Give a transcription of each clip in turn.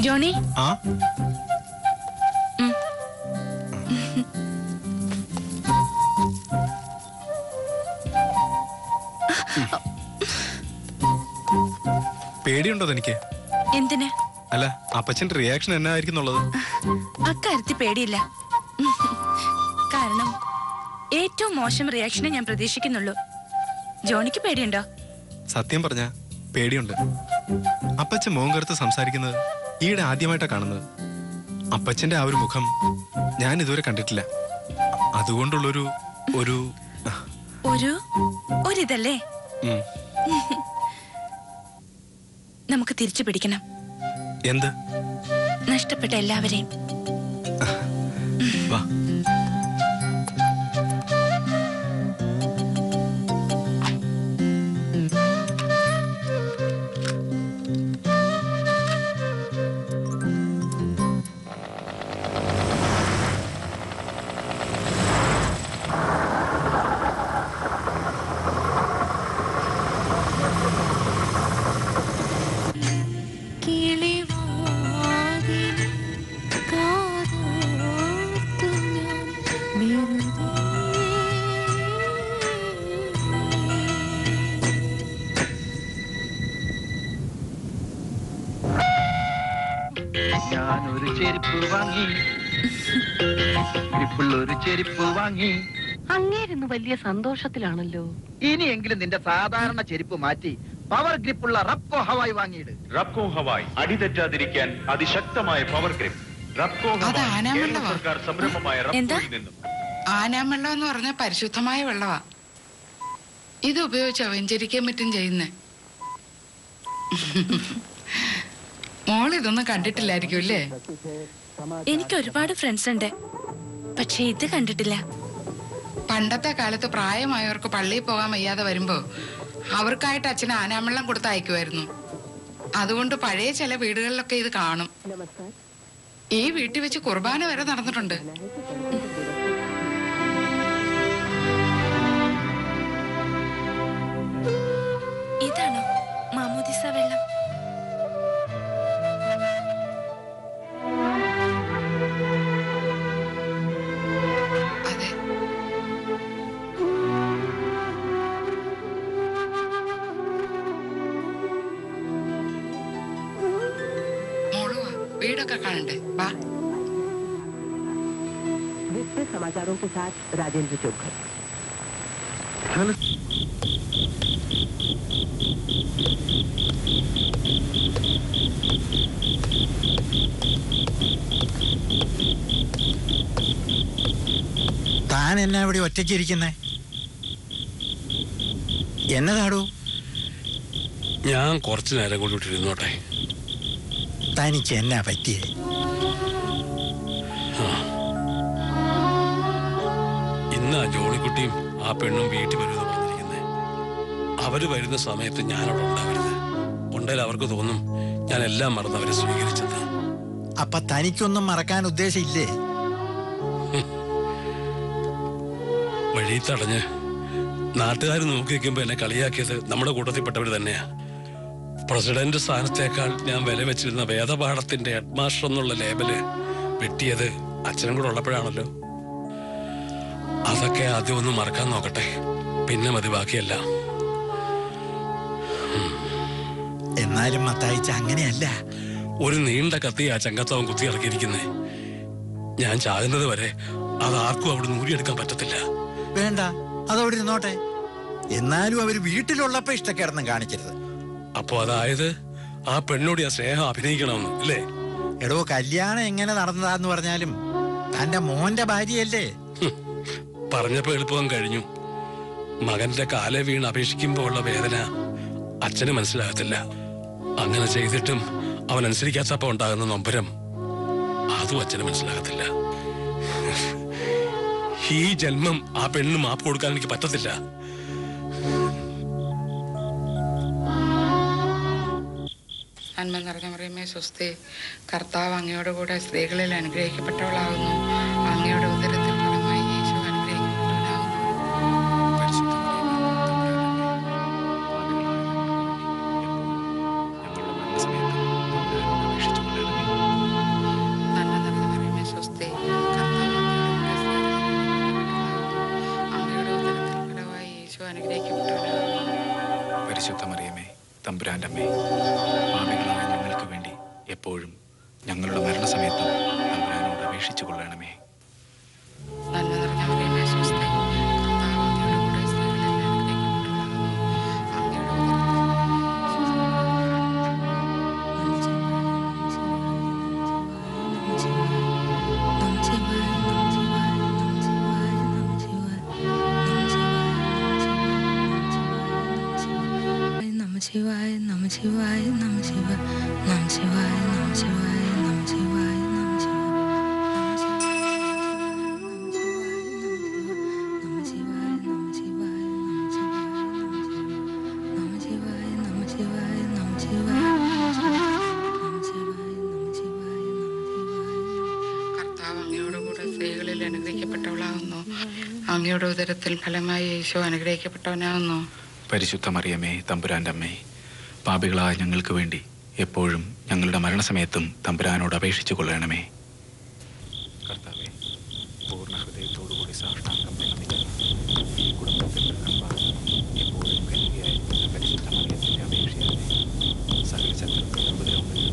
Johnny ആ പേടിയുണ്ടോ തനിക്ക് എന്തിന് അല്ല അപ്പച്ചന്റെ റിയാക്ഷൻ എന്നായിരിക്കും എന്നുള്ളത് അക്കാര്യത്തിൽ പേടിയില്ല കാരണം ഏറ്റവും മോശം റിയാക്ഷനെ ഞാൻ പ്രതീക്ഷിക്കുന്നുള്ളൂ ജോണിക്ക് പേടിയുണ്ടോ സത്യം പറഞ്ഞ പേടിയുണ്ട് അപ്പച്ചൻ മോൻ കറുത്ത് സംസാരിക്കുന്നത് ഈയിടെ ആദ്യമായിട്ടാ കാണുന്നത് അപ്പച്ചന്റെ ആ ഒരു മുഖം ഞാൻ ഇതുവരെ കണ്ടിട്ടില്ല അതുകൊണ്ടുള്ളൊരു ഒരു ഒരു ഒരിതല്ലേ ഉം, നമുക്ക് തിരിച്ചു പിടിക്കണം എന്ത് നഷ്ടപ്പെട്ട എല്ലാവരെയും വാ കിളിവാതിൽ കാതോർത്തു ഞാൻ വെറുതെ ഞാനൊരു ചെരുപ്പ് വാങ്ങി ഗ്രിപ്പുള്ളൊരു ചെരുപ്പ് വാങ്ങി അങ്ങേരുന്ന് വലിയ സന്തോഷത്തിലാണല്ലോ ഇനിയെങ്കിലും നിന്റെ സാധാരണ ചെരുപ്പ് മാറ്റി പവർ ഗ്രിപ്പുള്ള റബ്കോ ഹവായി വാങ്ങിയിട് റബ്കോ ഹവായ് അടിതെറ്റാതിരിക്കാൻ അതിശക്തമായ പവർ ഗ്രിപ്പ് റബ്കോ അത് ഹവായ് കേരള ആനാമല്ലവാ. സർക്കാർ സംരംഭമായ എന്താ? റബ്കോയിൽ നിന്നും ആനാമ്പള്ളം എന്ന് പറഞ്ഞ പരിശുദ്ധമായ വെള്ളവാ ഇത് ഉപയോഗിച്ചാ വെഞ്ചരിക്കാൻ പറ്റും ചെയ്യുന്നേ മോൾ ഇതൊന്നും കണ്ടിട്ടില്ലായിരിക്കും അല്ലേ എനിക്ക് ഒരുപാട് ഫ്രണ്ട്സ് ഉണ്ട് പക്ഷെ ഇത് കണ്ടിട്ടില്ല പണ്ടത്തെ കാലത്ത് പ്രായമായവർക്ക് പള്ളിയിൽ പോകാൻ വയ്യാതെ വരുമ്പോ അവർക്കായിട്ട് അച്ഛന് ആനാമ്പള്ളം കൊടുത്ത് അയക്കുമായിരുന്നു അതുകൊണ്ട് പഴയ ചില വീടുകളിലൊക്കെ ഇത് കാണും ഈ വീട്ടിൽ വെച്ച് കുർബാന വരെ നടന്നിട്ടുണ്ട് ഇതാണോ മാമോദിസ വെള്ളം അതെ മോള് വാ വീടൊക്കെ കാണണ്ടേ വാ विस्तृत समाचारों के साथ राजेंद्र चोखर താൻ എന്നാ ഇവിടെ ഒറ്റയ്ക്ക് ഇരിക്കുന്നേ എന്നതാടോ ഞാൻ കുറച്ചു നേരം കൂടി ഇരുന്നോട്ടെ തനിക്ക് എന്നാ പറ്റിയേ ഇന്ന് ആ ജോണിക്കുട്ടിയും ആ പെണ്ണും വീട്ടിൽ വരുമെന്ന് പറഞ്ഞിരിക്കുന്നത് അവര് വരുന്ന സമയത്ത് ഞാൻ അവിടെ ഉണ്ടാവരുത് ഉണ്ടെങ്കിൽ അവർക്ക് തോന്നും ഞാൻ എല്ലാം മറന്ന് അവരെ സ്വീകരിച്ചത് അപ്പൊ തനിക്കൊന്നും മറക്കാൻ ഉദ്ദേശമില്ലേ വഴി തടഞ്ഞ് നാട്ടുകാർ നോക്കി നിൽക്കുമ്പോൾ എന്നെ കളിയാക്കിയത് നമ്മുടെ കൂട്ടത്തിൽപ്പെട്ടവർ തന്നെയാ പ്രസിഡന്റ് സ്ഥാനത്തേക്കാൾ ഞാൻ വില വെച്ചിരുന്ന വേദപാഠത്തിന്റെ ഹെഡ്മാസ്റ്റർ എന്നുള്ള ലേബല് വെട്ടിയത് അച്ഛനും കൂടെ ഉള്ളപ്പോഴാണല്ലോ അതൊക്കെ ആദ്യം ഒന്ന് മറക്കാൻ നോക്കട്ടെ പിന്നെ മതി ബാക്കിയെല്ലാം എന്നാലും മത്തായിച്ച അങ്ങനെയല്ല ഒരു നീണ്ട കത്തി ആ ചങ്കത്തവൻ കുത്തി ഇറക്കിയിരിക്കുന്നേ ഞാൻ ചാകുന്നത് വരെ അത് ആർക്കും അവിടെ നൂരിയെടുക്കാൻ പറ്റത്തില്ല വേണ്ട അതവിടെ ഇരുന്നോട്ടെ എന്നാലും അവര് വീട്ടിലുള്ളപ്പോ ഇഷ്ടക്കേടൊന്നും കാണിക്കരുത് അപ്പോ അതായത് ആ പെണ്ണോട് ആ സ്നേഹം അഭിനയിക്കണമെന്ന് അല്ലേ എടോ കല്യാണം എങ്ങനെ നടന്നതാന്ന് പറഞ്ഞാലും തന്റെ മോന്റെ ഭാര്യയല്ലേ ഹും, പറഞ്ഞപ്പോ എളുപ്പം കഴിഞ്ഞു മകന്റെ കാലെ വീണ് അപേക്ഷിക്കുമ്പോ ഉള്ള വേദന അച്ഛന് മനസ്സിലാകത്തില്ല അങ്ങനെ ചെയ്തിട്ടും അവൻ അനുസരിക്കാത്തപ്പോ ഉണ്ടാകുന്ന നൊമ്പരം അതും അച്ഛന് മനസ്സിലാകത്തില്ല ഈ ജന്മം ആ പെണ്ണ് മാപ്പ് കൊടുക്കാൻ എനിക്ക് പറ്റത്തില്ല നന്മ നിറഞ്ഞ മറിയമേ സ്വസ്തി കർത്താവ് അങ്ങയോട് കൂടെ സ്ത്രീകളിൽ അനുഗ്രഹിക്കപ്പെട്ടവളാകുന്നു അങ്ങയുടെ ഉദരത്തിൽ ഫലമായി യേശു അനുഗ്രഹിക്കപ്പെട്ടവനാകുന്നു പരിശുദ്ധ മറിയമേ, ഞങ്ങളുടെ മരണസമയത്ത് തമ്പുരാനോട് അപേക്ഷിച്ചുകൊള്ളണമേ. തമ്പുരാന്റെ അമ്മേ പാപികളായ ഞങ്ങൾക്ക് വേണ്ടി എപ്പോഴും ഞങ്ങളുടെ മരണസമയത്തും തമ്പുരാനോട് അപേക്ഷിച്ചു കൊള്ളണമേ നന്മ നിറഞ്ഞ മറിയമേ, സ്വസ്തി. കർത്താവ് അങ്ങയുടെ കൂടെ സ്ത്രീകളിൽ അനുഗ്രഹിക്കപ്പെട്ടവളാകുന്നു. അങ്ങയുടെ നമ ശിവായ നമ ശിവായ നമ ശിവായ നമ ശിവായ നമ ശിവായ നമ ശിവായ നമ ശിവായ നമ ശിവായ നമ ശിവായ നമ ശിവായ നമ ശിവായ കർത്താവ് അങ്ങയോട് കൂടെ സ്ത്രീകളിൽ അനുഗ്രഹിക്കപ്പെട്ടവളാകുന്നു അങ്ങയുടെ ഉദരത്തിൽ ഫലമായി യേശു അനുഗ്രഹിക്കപ്പെട്ടവനാകുന്നു പരിശുദ്ധ മറിയമേ തമ്പുരാന്റെ അമ്മേ പാപികളായ ഞങ്ങൾക്ക് വേണ്ടി എപ്പോഴും ഞങ്ങളുടെ മരണസമയത്തും തമ്പുരാനോട് അപേക്ഷിച്ചു കൊള്ളണമേ കർത്താവേ പൂർണ്ണ ഹൃദയത്തോടുകൂടി സാഷ്ടാംഗം പ്രണമിക്കുന്നു ഈ കുടുംബത്തിൽ എപ്പോഴും കരുതിയായിരിക്കുന്ന പരിശുദ്ധ മറിയത്തിന്റെ അപേക്ഷയാലേ സകല ശത്രുക്കളുടെ ഉപദ്രവങ്ങളിൽ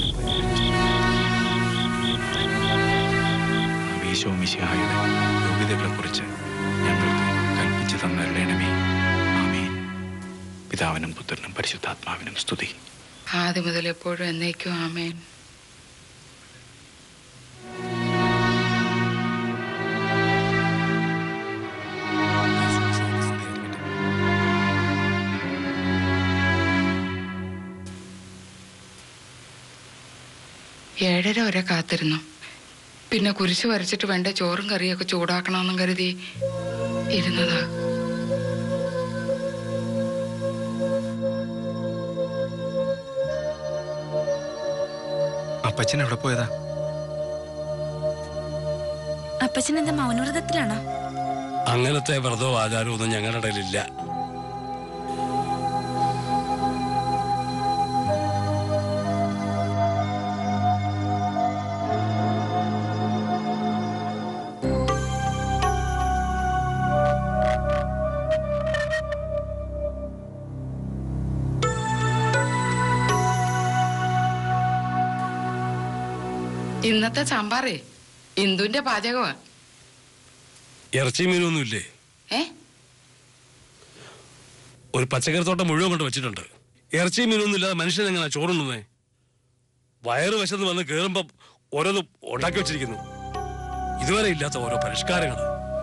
നിന്ന് ഈശോമിശിഹായുടെ യോഗ്യതകളെക്കുറിച്ച് ഞങ്ങൾക്ക് കൽപ്പിച്ചു തന്നരണമേ ആമേൻ പിതാവിനും പുത്രനും പരിശുദ്ധാത്മാവിനും സ്തുതി ആദ്യം മുതൽ എപ്പോഴും എന്നേക്കും ആമേൻ ഏഴര വരെ കാത്തിരുന്നു പിന്നെ കുരിശ് വരച്ചിട്ട് വേണ്ട ചോറും കറിയൊക്കെ ചൂടാക്കണമെന്നും കരുതി ഇരുന്നതാ അപ്പച്ചൻ എവിടെ പോയതാ അപ്പച്ചൻ എന്താ മൗനവ്രതത്തിലാണോ അങ്ങനത്തെ വ്രതവും ആചാരവും ഒന്നും ഞങ്ങളുടെ ഇടയിലില്ല ഇന്നത്തെ സാമ്പാറേ ഇന്ദുവിന്റെ പാചകമാ ഇറച്ചി മീനൊന്നും ഇല്ലേ ഏ ഒരു പച്ചക്കറി തോട്ടം മുഴുവൻ കൊണ്ട് വെച്ചിട്ടുണ്ട് ഇറച്ചി മീനൊന്നും ഇല്ലാതെ മനുഷ്യൻ എങ്ങനെ ചോറുണ്ണുന്നേ വയറ് വശത്ത് വന്ന് കയറുമ്പോ ഓരോന്ന് ഉണ്ടാക്കി വെച്ചിരിക്കുന്നു ഇതുവരെ ഇല്ലാത്ത ഓരോ പരിഷ്കാരങ്ങൾ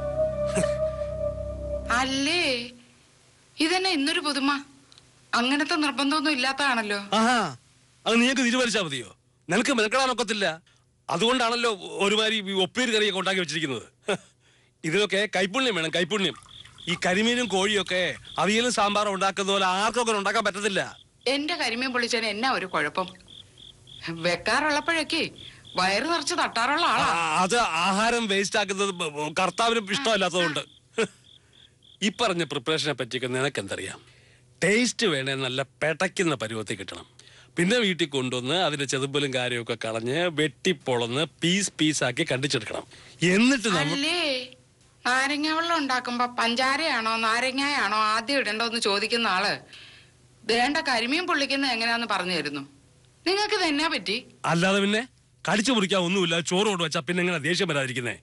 അല്ലേ ഇതന്നെ ഇന്നൊരു പുതുമ അങ്ങനത്തെ നിർബന്ധമൊന്നും ഇല്ലാത്തതാണല്ലോ ആഹാ അത് നീക്ക് തീരുമാനിച്ചാൽ മതിയോ നിനക്ക് മെനക്കെടാനൊക്കത്തില്ല അതുകൊണ്ടാണല്ലോ ഒരുമാതിരി ഈ ഒപ്പീര് കറിയൊക്കെ ഉണ്ടാക്കി വെച്ചിരിക്കുന്നത് ഇതിനൊക്കെ കൈപ്പുണ്യം വേണം കൈപ്പുണ്യം ഈ കരിമീനും കോഴിയൊക്കെ അവിയലും സാമ്പാറും ഉണ്ടാക്കുന്ന പോലെ ആർക്കൊക്കെ ഉണ്ടാക്കാൻ പറ്റത്തില്ല എന്റെ കരിമീൻ പൊളിച്ചതിന് എന്നാ ഒരു കുഴപ്പം വെക്കാറുള്ളപ്പോഴൊക്കെ വയറ് നിറച്ച് തട്ടാറുള്ള ആ, ആളാ അത് ആഹാരം വേസ്റ്റ് ആക്കുന്നത് ബ- ബ- കർത്താവിനും ഇഷ്ടമല്ലാത്തതുകൊണ്ട് ഈ പറഞ്ഞ പ്രിപ്പറേഷനെ പറ്റിയൊക്കെ നിനക്ക് എന്തറിയാം ടേസ്റ്റ് വേണേ നല്ല പെടയ്ക്കുന്ന പരുവത്തിൽ കിട്ടണം പിന്നെ വീട്ടിൽ കൊണ്ടുവന്ന് അതിന്റെ ചെതുമ്പലും കാര്യമൊക്കെ കളഞ്ഞ് വെട്ടിപ്പൊളന്ന് പീസ് പീസാക്കി കണ്ടിച്ചെടുക്കണം എന്നിട്ട് നമ്മൾ അല്ലേ നാരങ്ങ വെള്ളം ഉണ്ടാക്കുമ്പോ പഞ്ചാരയാണോ നാരങ്ങയാണോ ആദ്യം ഇടണ്ടോന്ന് ചോദിക്കുന്ന ആള് വേണ്ട കരിമീൻ പൊള്ളിക്കുന്നത് എങ്ങനെയാന്ന് പറഞ്ഞു തരുന്നു നിങ്ങൾക്ക് ഇതെന്നാ പറ്റി അല്ലാതെ പിന്നെ കടിച്ചു മുറിക്കാൻ ഒന്നുമില്ല ചോറ് കൊണ്ട് വെച്ചാൽ പിന്നെ എങ്ങനെ ദേഷ്യം വരാതിരിക്കുന്നേ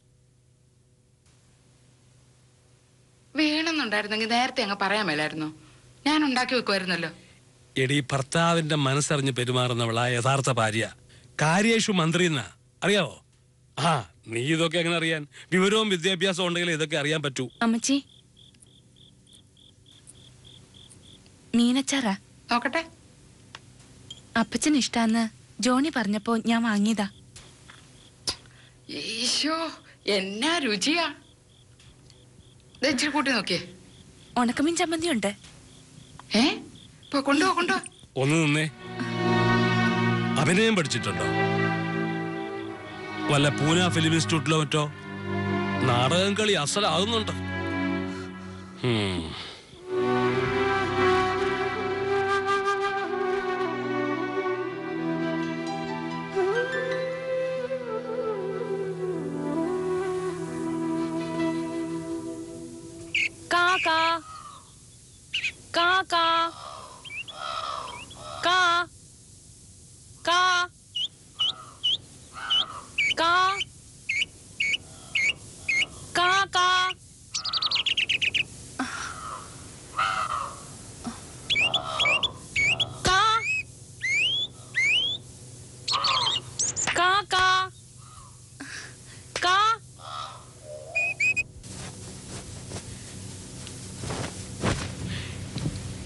വേണമെന്നുണ്ടായിരുന്നെങ്കിൽ നേരത്തെ അങ്ങ് പറയാൻ മേലായിരുന്നു ഞാൻ ഉണ്ടാക്കി വെക്കുമായിരുന്നല്ലോ എടി ഭർത്താവിന്റെ മനസ്സറിഞ്ഞ് പെരുമാറുന്നവളാ യഥാർത്ഥ ഭാര്യ കാര്യേഷു മന്ത്രി എന്നാ അറിയാവോ ആ നീ ഇതൊക്കെ എങ്ങനെ അറിയാൻ വിവരവും വിദ്യാഭ്യാസവും ഉണ്ടെങ്കിൽ ഇതൊക്കെ അറിയാൻ പറ്റൂ അമ്മച്ചി മീനച്ചാറാ നോക്കട്ടെ അപ്പച്ചൻ ഇഷ്ടാന്ന് ജോണി പറഞ്ഞപ്പോ ഞാൻ വാങ്ങിയതാ ഈശോ എന്നാ രുചിയാ ദേ ഇച്ചിരി കൂട്ടി നോക്കിയേ ഉണക്കമീൻ ചമ്മന്തി ഉണ്ട് ഏ ഇപ്പൊ കൊണ്ടുപോ കൊണ്ടുപോ ഒന്ന് നിന്നേ അഭിനയം പഠിച്ചിട്ടുണ്ടോ വല്ല പൂന ഫിലിം ഇൻസ്റ്റിറ്റ്യൂട്ടിലോ മറ്റോ നാടകം കളി അസലാകുന്നുണ്ട് ഉം. കാക്കാ കാക്കാ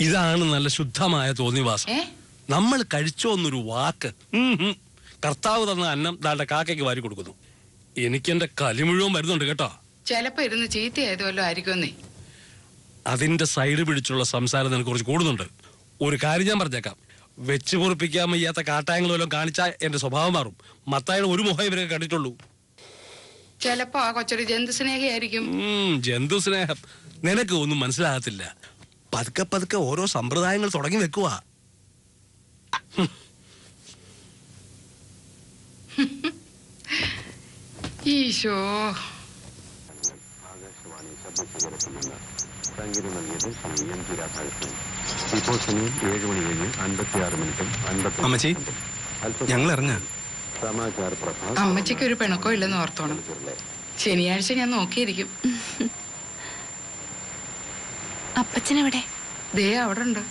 ഇതാണ് നല്ല ശുദ്ധമായ തോന്നിവാസം ഏ നമ്മൾ കഴിച്ചോ എന്നൊരു വാക്ക് ഉം ഹും. കർത്താവ് തന്ന അന്നം ദാണ്ട കാക്കയ്ക്ക് വാരി കൊടുക്കുന്നു എനിക്ക് എന്റെ കലി മുഴുവൻ വരുന്നുണ്ട് കേട്ടോ ചിലപ്പോ ഇരുന്ന് ചീത്തയായത് വല്ലതും ആയിരിക്കുമെന്നേ അതിന്റെ സൈഡ് പിടിച്ചുള്ള സംസാരം നിനക്ക് കുറച്ച് കൂടുന്നുണ്ട് ഒരു കാര്യം ഞാൻ പറഞ്ഞേക്കാം വെച്ച് പൊറിപ്പിക്കാൻ വയ്യാത്ത കാട്ടായങ്ങൾ വല്ലതും കാണിച്ചാൽ എന്റെ സ്വഭാവം മാറും മത്തായുടെ ഒരു മുഖം ഇവരൊക്കെ കണ്ടിട്ടുള്ളൂ ചിലപ്പോ ആ കൊച്ചൊരു ജന്തു സ്നേഹിയായിരിക്കും ഉം, ജന്തു സ്നേഹം നിനക്ക് ഒന്നും മനസ്സിലാകത്തില്ല പതുക്കെ പതുക്കെ ഓരോ സമ്പ്രദായങ്ങൾ തുടങ്ങി വെക്കുക ഈശോ സംഗീതം നൽകിയത് ശ്രീ എം ജി രാധാകൃഷ്ണൻ ഇപ്പോൾ സമയം ഏഴ് മണി കഴിഞ്ഞ് അൻപത്തിയാറ് മിനിറ്റും അൻപത്തി അമ്മച്ചി ഞങ്ങൾ ഇറങ്ങാ സമാചാർ പ്രഭ അമ്മച്ചിക്ക് ഒരു പിണക്കോ ഇല്ലെന്ന് ഓർത്തോണം ശനിയാഴ്ച ഞാൻ നോക്കിയിരിക്കും അപ്പച്ചനെവിടെ ദേ അവിടെ ഉണ്ട്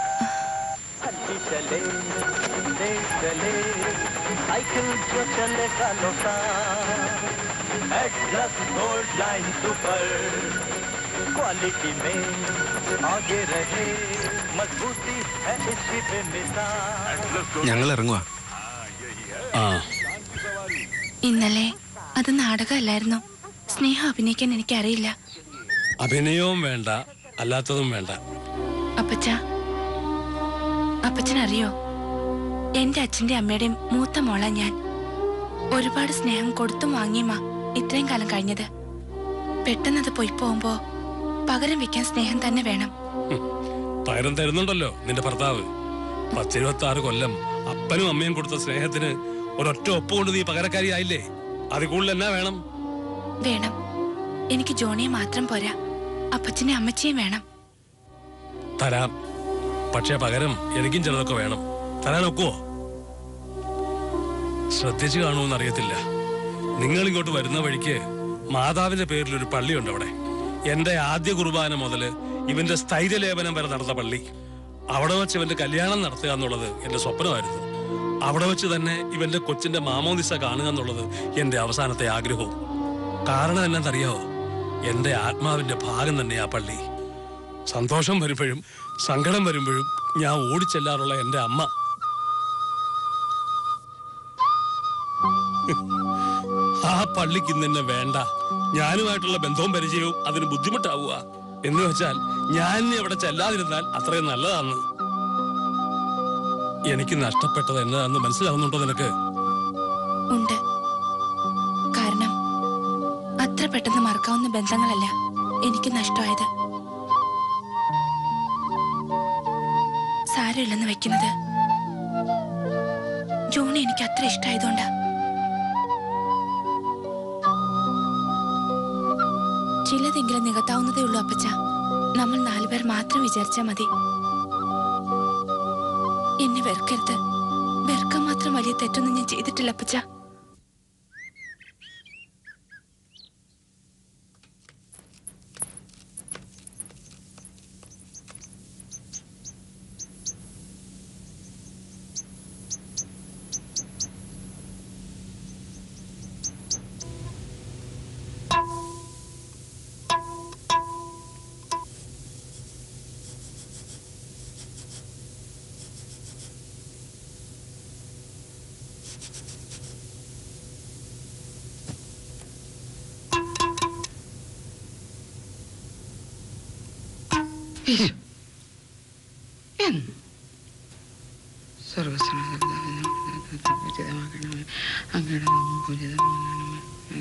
क्वालिटी में आगे रहे मजबूती है इसी पे मिसाल ഞങ്ങൾ ഇറങ്ങുക ആ ഇന്നലെ അത് നാടകമല്ലായിരുന്നു സ്നേഹം അഭിനയിക്കാൻ എനിക്കറിയില്ല അഭിനയവും വേണ്ട അല്ലാത്തതും വേണ്ട അപ്പച്ച അപ്പച്ചനറിയോ എന്റെ അച്ഛന്റെ അമ്മയുടെയും മൂത്ത മോള ഞാൻ ഒരുപാട് സ്നേഹം കൊടുത്തും വാങ്ങിയുമാ ഇത്രയും കാലം കഴിഞ്ഞത് പെട്ടെന്നത് പോയി പോകുമ്പോ പകരം വെക്കാൻ സ്നേഹം തന്നെ വേണം പകരം തരുന്നുണ്ടല്ലോ നിന്റെ ഭർത്താവ് പത്തിരുപത്തി ആറ് കൊല്ലം അപ്പനും അമ്മയും കൊടുത്ത സ്നേഹത്തിന് ഒരൊറ്റ ഒപ്പ് കൊണ്ട് നീ പകരക്കാരിയായില്ലേ അതിൽ കൂടുതൽ എന്നാ വേണം വേണം എനിക്ക് ജോണിയെ മാത്രം പോരാ അപ്പച്ചനെ അമ്മച്ചിയും വേണം തരാം പക്ഷേ പകരം എനിക്കും ചിലതൊക്കെ വേണം തരാൻ ഒക്കുവോ ശ്രദ്ധിച്ചു കാണുമെന്ന് അറിയത്തില്ല നിങ്ങൾ ഇങ്ങോട്ട് വരുന്ന വഴിക്ക് മാതാവിന്റെ പേരിൽ ഒരു പള്ളിയുണ്ട് അവിടെ എന്റെ ആദ്യ കുർബാന മുതല് ഇവന്റെ സ്ഥൈര്യലേപനം വരെ നടന്ന പള്ളി അവിടെ വെച്ച് ഇവന്റെ കല്യാണം നടത്തുക എന്നുള്ളത് എന്റെ സ്വപ്നമായിരുന്നു അവിടെ വെച്ച് തന്നെ ഇവന്റെ കൊച്ചിന്റെ മാമോദിസ കാണുക എന്നുള്ളത് എന്റെ അവസാനത്തെ ആഗ്രഹവും കാരണം എന്നാന്നറിയാവോ എന്റെ ആത്മാവിന്റെ ഭാഗം തന്നെ ആ പള്ളി സന്തോഷം വരുമ്പോഴും സങ്കടം വരുമ്പോഴും ഞാൻ ഓടിച്ചെല്ലാറുള്ള എന്റെ അമ്മ ആ പള്ളിക്ക് ഇന്ന് എന്നെ വേണ്ട ഞാനുമായിട്ടുള്ള ബന്ധവും പരിചയവും അതിന് ബുദ്ധിമുട്ടാവുക എന്ന് വെച്ചാൽ ഞാൻ ഇനി അവിടെ ചെല്ലാതിരുന്നാൽ അത്രയും നല്ലതാന്ന് എനിക്ക് നഷ്ടപ്പെട്ടത് എന്നതാന്ന് മനസ്സിലാവുന്നുണ്ടോ നിനക്ക് ഉണ്ട് കാരണം അത്ര പെട്ടെന്ന് മറക്കാവുന്ന ബന്ധങ്ങളല്ല എനിക്ക് നഷ്ടമായത് സാരമില്ലെന്ന് വെക്കുന്നത് ജോണി എനിക്ക് അത്ര ഇഷ്ടമായതുകൊണ്ടാ ചിലതെങ്കിലും നികത്താവുന്നതേ ഉള്ളൂ അപ്പച്ച നമ്മൾ നാലുപേർ മാത്രം വിചാരിച്ചാ മതി എന്നെ വെറുക്കരുത് വെറുക്കാൻ മാത്രം വലിയ തെറ്റൊന്നും ഞാൻ ചെയ്തിട്ടില്ല അപ്പച്ച ഈശോ. എന്ന്? സ്വർഗ്ഗസ്ഥനായ ഉചിതമാക്കണമേ. അങ്ങയുടെ നാമം ഉചിതമാകണമേ.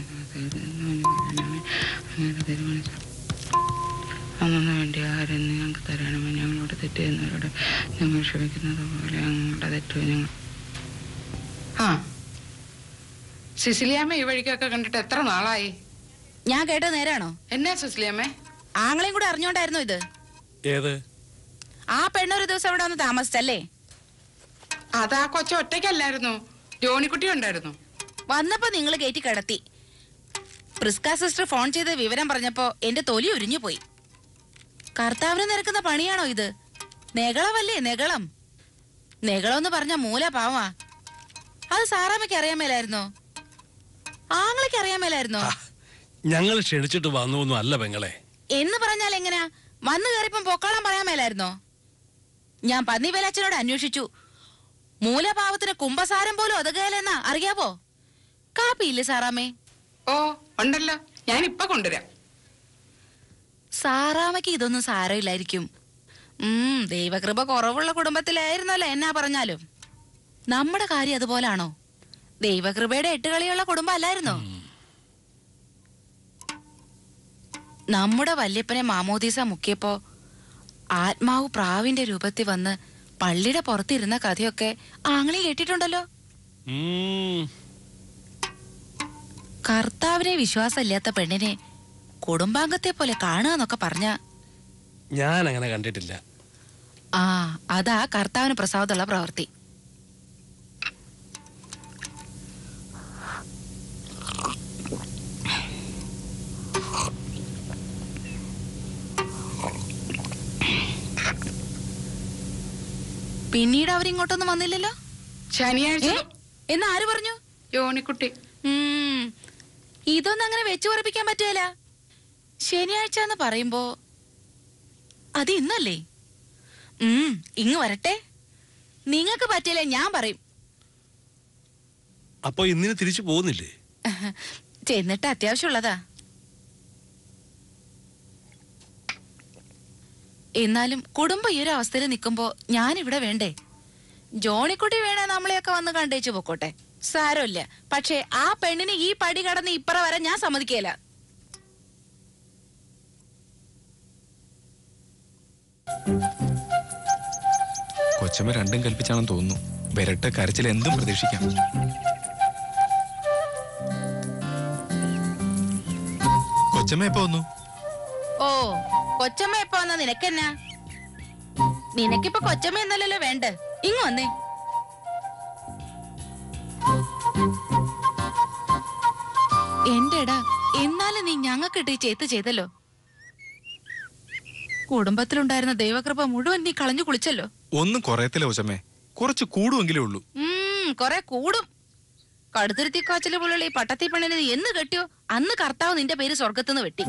അങ്ങയുടെ തിരുമനസ് അന്നു വേണ്ടി ആരെന്ന് ഞങ്ങൾക്ക് തരണമേ ഞങ്ങളോട് തെറ്റ് ചെയ്യുന്നവരോട് ഞങ്ങൾ ക്ഷമിക്കുന്നത് പോലെ ഞങ്ങളുടെ തെറ്റ് ഞങ്ങൾ ആ സിസിലിയാമ്മ ഈ വഴിക്കൊക്കെ കണ്ടിട്ട് എത്ര നാളായി ഞാൻ കേട്ടത് നേരാണോ എന്നാ സിസിലിയാമ്മേ ആങ്ങളെയും കൂടെ അറിഞ്ഞോണ്ടായിരുന്നോ ഇത് ഏത് ആ പെണ്ണൊരു ദിവസം ഇവിടെ വന്ന് താമസിച്ചല്ലേ അതാ കൊച്ച ഒറ്റയ്ക്കല്ലായിരുന്നു ജോണിക്കുട്ടി ഉണ്ടായിരുന്നു വന്നപ്പോ നിങ്ങൾ കയറ്റി കിടത്തി പ്രിസ്ക സിസ്റ്റർ ഫോൺ ചെയ്ത് വിവരം പറഞ്ഞപ്പോ എന്റെ തൊലി ഉരിഞ്ഞു പോയി കർത്താവിന് നിരക്കുന്ന പണിയാണോ ഇത് നെകളമല്ലേ നെകളം നെകളം എന്ന് പറഞ്ഞ മൂല പാവാ അത് സാറാമ്മയ്ക്ക് അറിയാൻ മേലായിരുന്നോ ആങ്ങളയ്ക്ക് അറിയാൻ മേലായിരുന്നോ ഞങ്ങൾ ക്ഷണിച്ചിട്ട് വന്നു ഒന്നും അല്ല പെങ്ങളെ എന്ന് പറഞ്ഞാൽ എങ്ങനെയാ വന്നു കയറിപ്പം പൊക്കോളാൻ പറയാൻ മേലായിരുന്നോ ഞാൻ പന്നിവേലച്ചനോട് അന്വേഷിച്ചു മൂലപാവത്തിന് കുംഭസാരം പോലും ഒതുകയില്ലെന്നാ അറിയാവോ കാപ്പിയില്ലേ സാറാമ്മേ ഓ ഉണ്ടല്ലോ ഞാൻ ഇപ്പൊ കൊണ്ടുവരാം സാറാമ്മയ്ക്ക് ഇതൊന്നും സാരമില്ലായിരിക്കും ഉം ദൈവകൃപ കുറവുള്ള കുടുംബത്തിലായിരുന്നല്ലോ എന്നാ പറഞ്ഞാലും നമ്മുടെ കാര്യം അതുപോലാണോ ദൈവകൃപയുടെ എട്ടുകളിയുള്ള കുടുംബം അല്ലായിരുന്നോ നമ്മുടെ വല്യപ്പനെ മാമോദീസ മുക്കിയപ്പോ ആത്മാവ് പ്രാവിന്റെ രൂപത്തിൽ വന്ന് പള്ളിയുടെ പുറത്തിരുന്ന കഥയൊക്കെ ആങ്ങളി കേട്ടിട്ടുണ്ടല്ലോ ഉം. കർത്താവിനെ വിശ്വാസമില്ലാത്ത പെണ്ണിനെ കുടുംബാംഗത്തെ പോലെ കാണുക എന്നൊക്കെ പറഞ്ഞ ഞാൻ അങ്ങനെ കണ്ടിട്ടില്ല ആ അതാ കർത്താവിന് പ്രസാദമുള്ള പ്രവൃത്തി പിന്നീട് അവരിങ്ങോട്ടൊന്നും വന്നില്ലല്ലോ ശനിയാഴ്ച ഏ? എന്ന് ആര് പറഞ്ഞു യോണിക്കുട്ടി ഉം. ഇതൊന്നും അങ്ങനെ വെച്ചു ഉറപ്പിക്കാൻ പറ്റുകയില്ല ശനിയാഴ്ച എന്ന് പറയുമ്പോ അത് ഇന്നല്ലേ ഉം ഇങ്ങ് വരട്ടെ നിങ്ങക്ക് പറ്റില്ല ഞാൻ പറയും അപ്പൊ ഇന്നിന് തിരിച്ചു പോകുന്നില്ലേ ചെന്നിട്ട് അത്യാവശ്യമുള്ളതാ എന്നാലും കുടുംബം ഈ ഒരു അവസ്ഥയിൽ നിൽക്കുമ്പോ ഞാൻ ഇവിടെ വേണ്ടേ ജോണിക്കുട്ടി വേണേ നമ്മളെയൊക്കെ വന്ന് കണ്ടേച്ചു പൊക്കോട്ടെ സാരമില്ല പക്ഷേ ആ പെണ്ണിന് ഈ പടി കടന്ന് ഇപ്പറ വരെ ഞാൻ സമ്മതിക്കേല കൊച്ചമ്മ രണ്ടും കൽപ്പിച്ചാണെന്ന് തോന്നുന്നു വരട്ടെ കരച്ചിൽ എന്തും പ്രതീക്ഷിക്കാം കൊച്ചമ്മ എപ്പോ വന്നു ഓ കൊച്ചമ്മ എപ്പോ വന്നാ നിനക്കെന്നാ നിനക്കിപ്പോ കൊച്ചമ്മ എന്നല്ലല്ലോ വേണ്ട ഇങ്ങ് വന്നേ എന്റെടാ എന്നാലും നീ ഞങ്ങൾക്കിട്ട് ഈ ചേത്ത് ചെയ്തല്ലോ കുടുംബത്തിലുണ്ടായിരുന്ന ദൈവകൃപ മുഴുവൻ നീ കളഞ്ഞു കുളിച്ചല്ലോ ഒന്നും കുറയത്തില്ല കൊച്ചമ്മേ കുറച്ച് കൂടുമെങ്കിലേ ഉള്ളൂ ഉം കൊറേ കൂടും കടുത്തിരുത്തി കാച്ചില് പോലുള്ള ഈ പട്ടത്തി പെണ്ണിനെ നീ എന്ന് കെട്ടിയോ അന്ന് കർത്താവ് നിന്റെ പേര് സ്വർഗത്തുനിന്ന് വെട്ടി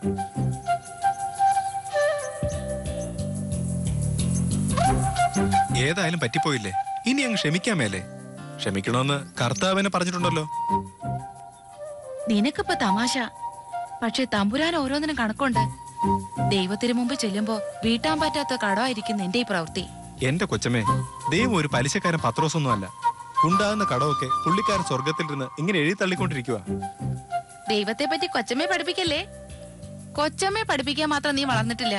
ഏതായാലും പറ്റിപ്പോയില്ലേ ഇനി അങ്ങ് ക്ഷമിക്കാമേലേ ക്ഷമിക്കണമെന്ന് കർത്താവിനെ പറഞ്ഞിട്ടുണ്ടല്ലോ നിനക്കിപ്പോ തമാശ പക്ഷെ തമ്പുരാൻ ഓരോന്നിനും കണക്കുണ്ട് ദൈവത്തിന് മുമ്പ് ചെല്ലുമ്പോ വീട്ടാൻ പറ്റാത്ത കടമായിരിക്കും നിന്റെ ഈ പ്രവൃത്തി എന്റെ കൊച്ചമ്മേ ദൈവം ഒരു പലിശക്കാരൻ പത്രോസൊന്നും അല്ല ഉണ്ടാകുന്ന കടമൊക്കെ പുള്ളിക്കാരൻ സ്വർഗത്തിലിരുന്ന് ഇങ്ങനെ എഴുതി തള്ളിക്കൊണ്ടിരിക്കുക ദൈവത്തെ പറ്റി കൊച്ചമ്മയെ പഠിപ്പിക്കല്ലേ കൊച്ചമ്മയെ പഠിപ്പിക്കാൻ മാത്രം നീ വളർന്നിട്ടില്ല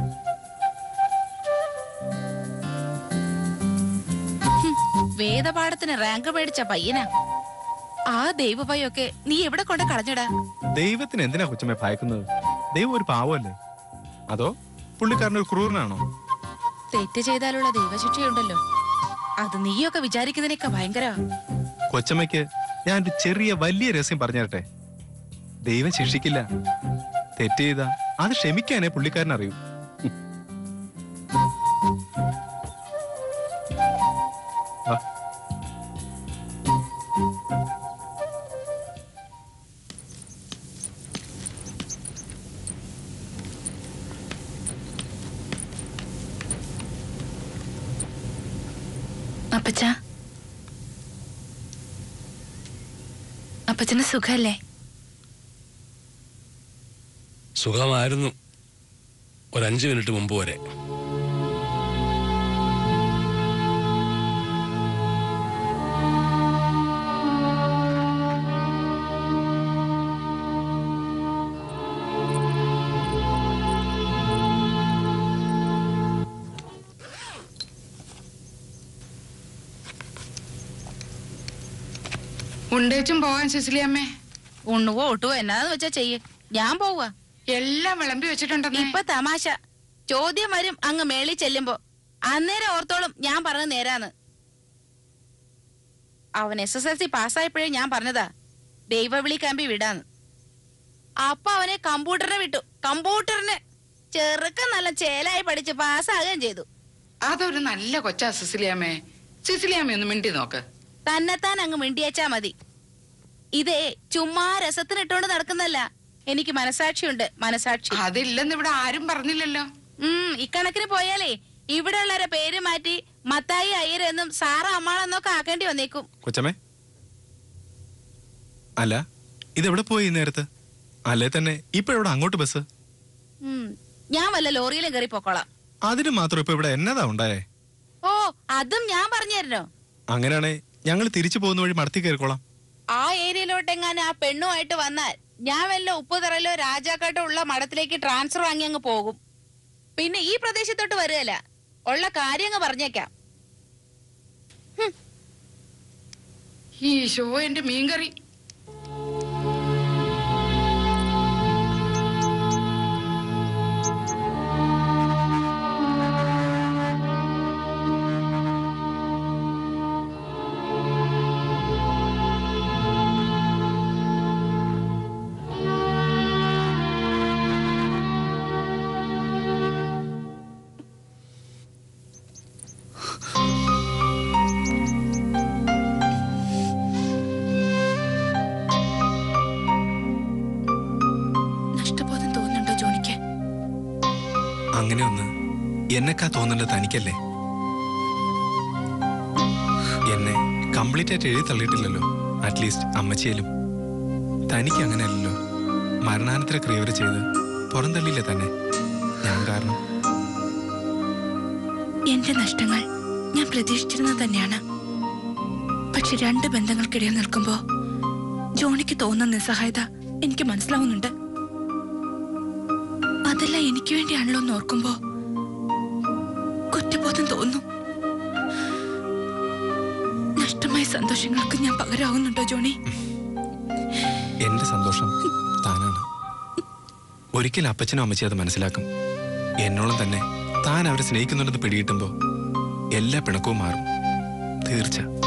ഹും, വേദപാഠത്തിന് റാങ്ക് മേടിച്ച പയ്യനാ ആ ദൈവഭയൊക്കെ നീ എവിടെ കൊണ്ട് കളഞ്ഞടാ ദൈവത്തിന് എന്തിനാ കൊച്ചമ്മേ ഭയക്കുന്നത് ദൈവം ഒരു പാവമല്ലേ അതോ പുള്ളിക്കാരൻ ഒരു ക്രൂരനാണോ തെറ്റ് ചെയ്താലുള്ള ദൈവശിക്ഷയുണ്ടല്ലോ അത് നീയൊക്കെ വിചാരിക്കുന്നതിനൊക്കെ ഭയങ്കര കൊച്ചമ്മയ്ക്ക് ഞാൻ ഒരു ചെറിയ വലിയ രഹസ്യം പറഞ്ഞു തരട്ടെ ദൈവം ശിക്ഷിക്കില്ല തെറ്റ് ചെയ്താ അത് ക്ഷമിക്കാനേ പുള്ളിക്കാരൻ അറിയൂ വാ. അപ്പച്ച അപ്പച്ചന് സുഖല്ലേ സുഖമായിരുന്നു ഒരഞ്ചു മിനിറ്റ് മുമ്പ് വരെ ഉണ്ടേച്ചും പോവാൻ സിസിലി അമ്മേ ഉണ്ണുവോ ഒട്ടുവോ എന്നാന്ന് വെച്ചാ ചെയ്യ് ഞാൻ പോവാ എല്ലാം വിളമ്പി വെച്ചിട്ടുണ്ടെന്നേ ഇപ്പൊ തമാശ ചോദ്യം വരും അങ്ങ് മേളിൽ ചെല്ലുമ്പോ അന്നേരം ഓർത്തോളും ഞാൻ പറഞ്ഞത് നേരാന്ന് അവൻ എസ് എസ് എൽ സി പാസ്സായപ്പോഴേ ഞാൻ പറഞ്ഞതാ ദൈവവിളി കമ്പി വിടാന്ന് അപ്പൊ അവനെ കമ്പ്യൂട്ടറിനെ വിട്ടു കമ്പ്യൂട്ടറിന് ചെറുക്കം നല്ല ചേലായി പഠിച്ച് പാസ്സാകുകയും ചെയ്തു അതൊരു നല്ല കൊച്ചാ സിസിലിയാമ്മേ സിസിലിയാമ്മ ഒന്ന് മിണ്ടി നോക്ക് തന്നെത്താൻ അങ്ങ് മിണ്ടിയച്ചാ മതി ഇതേ ചുമ്മാ രസത്തിനിട്ടോണ്ട് നടക്കുന്നല്ല എനിക്ക് മനസാക്ഷിയുണ്ട് മനസാക്ഷി അതില്ലെന്ന് ഇവിടെ ആരും പറഞ്ഞില്ലല്ലോ ഉം ഇക്കണക്കിന് പോയാലേ ഇവിടെയുള്ളവരെ പേര് മാറ്റി മത്തായി അയ്യരെന്നും സാറ അമ്മാളെന്നൊക്കെ ആക്കേണ്ടി വന്നേക്കും കൊച്ചമ്മേ അല്ല ഇതെവിടെ പോയി ഈ നേരത്ത് അല്ലേ തന്നെ ഇപ്പൊ ഇവിടെ അങ്ങോട്ട് ബസ് ഉം, ഞാൻ വല്ല ലോറിയിലും കയറി പൊക്കോളാം അതിന് മാത്രം ഇപ്പൊ ഇവിടെ എന്നതാ ഉണ്ടായേ ഓ അതും ഞാൻ പറഞ്ഞു തരണോ അങ്ങനെയാണെ ഞങ്ങൾ തിരിച്ചു പോകുന്ന വഴി മടത്തി കയറിക്കോളാം ആ ഏരിയയിലോട്ടെങ്ങാനും ആ പെണ്ണുമായിട്ട് വന്നാൽ ഞാൻ വല്ല ഉപ്പുതറയിലോ രാജാക്കാട്ടോ ഉള്ള മഠത്തിലേക്ക് ട്രാൻസ്ഫർ വാങ്ങി അങ്ങ് പോകും പിന്നെ ഈ പ്രദേശത്തോട്ട് വരികയല്ല ഉള്ള കാര്യം അങ്ങ് പറഞ്ഞേക്കാം ഈശോ എന്റെ മീൻകറി നഷ്ടബോധം തോന്നുന്നുണ്ടോ ജോണിക്ക് അങ്ങനെ ഒന്ന് എന്നെക്കാ തോന്നേണ്ടത് തനിക്കല്ലേ എന്നെ കംപ്ലീറ്റ് ആയിട്ട് എഴുതി തള്ളിയിട്ടില്ലല്ലോ അറ്റ്ലീസ്റ്റ് അമ്മച്ചിയിലും തനിക്ക് അങ്ങനെയല്ലല്ലോ മരണാനന്തര ക്രിയവർ ചെയ്ത് പുറന്തള്ളിയില്ല തന്നെ ഞാൻ കാരണം എന്റെ നഷ്ടങ്ങൾ ഞാൻ പ്രതീക്ഷിച്ചിരുന്നത് തന്നെയാണ് പക്ഷെ രണ്ട് ബന്ധങ്ങൾക്കിടയിൽ നിൽക്കുമ്പോ ജോണിക്ക് തോന്നുന്ന നിസ്സഹായത എനിക്ക് മനസ്സിലാവുന്നുണ്ട് അതെല്ലാം എനിക്ക് വേണ്ടിയാണല്ലോ എന്ന് ഓർക്കുമ്പോ കുറ്റബോധം തോന്നുന്നു നഷ്ടമായ സന്തോഷങ്ങൾക്ക് ഞാൻ പകരാവുന്നുണ്ടോ ജോണി എന്റെ സന്തോഷം താനാണ് ഒരിക്കൽ അപ്പച്ചനും അമ്മച്ചി അത് മനസ്സിലാക്കും എന്നോളം തന്നെ താൻ അവരെ സ്നേഹിക്കുന്നുണ്ടെന്ന് പിടികിട്ടുമ്പോ എല്ലാ പിണക്കവും മാറും തീർച്ച